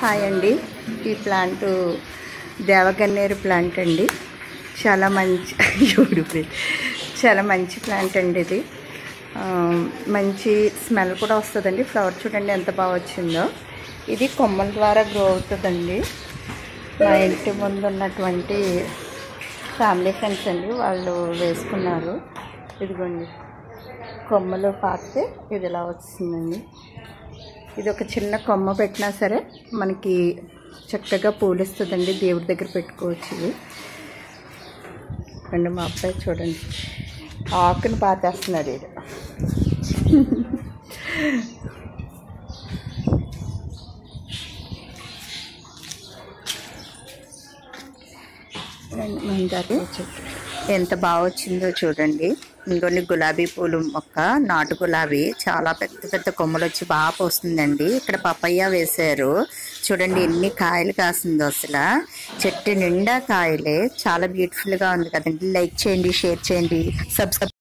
hi అండి ఈ plant దేవగన్నేరు ప్లాంట్ అండి చాలా మంచి యూడిపి చాలా మంచి ప్లాంట్ అండి ఇది ఆ, మంచి స్మెల్ కూడా వస్తుందండి ఫ్లవర్ చూడండి ఎంత బాగా వచ్చిందో ఇది కొమ్మల ద్వారా గ్రో అవుతుందండి మా ఇంటి ముందు ఉన్నటువంటి ఫ్యామిలీ ఫ్రెండ్స్ అండి వాళ్ళు వేసుకున్నారు ఇదిగోండి కొమ్మలు పాకితే ఇది ఇలా వస్తుందండి ఇది ఒక చిన్న కొమ్మ పెట్టినా సరే మనకి చక్కగా పూలిస్తుందండి దేవుడి దగ్గర పెట్టుకోవచ్చు ఇది అండి మా అబ్బాయి చూడండి ఆకుని పాతేస్తున్నాడు ఇది రండి మందారు చెట్టు ఎంత బాగా వచ్చిందో చూడండి ఇంకొన్ని గులాబీ పూలు మొక్క నాటు గులాబీ చాలా పెద్ద పెద్ద కొమ్మలు వచ్చి బాగా పోస్తుందండి ఇక్కడ పపయ్య వేశారు చూడండి ఎన్ని కాయలు కాసిందో అసలు చెట్టు నిండా కాయలే చాలా బ్యూటిఫుల్ గా ఉంది కదండి లైక్ చేయండి షేర్ చేయండి సబ్స్క్రైబ్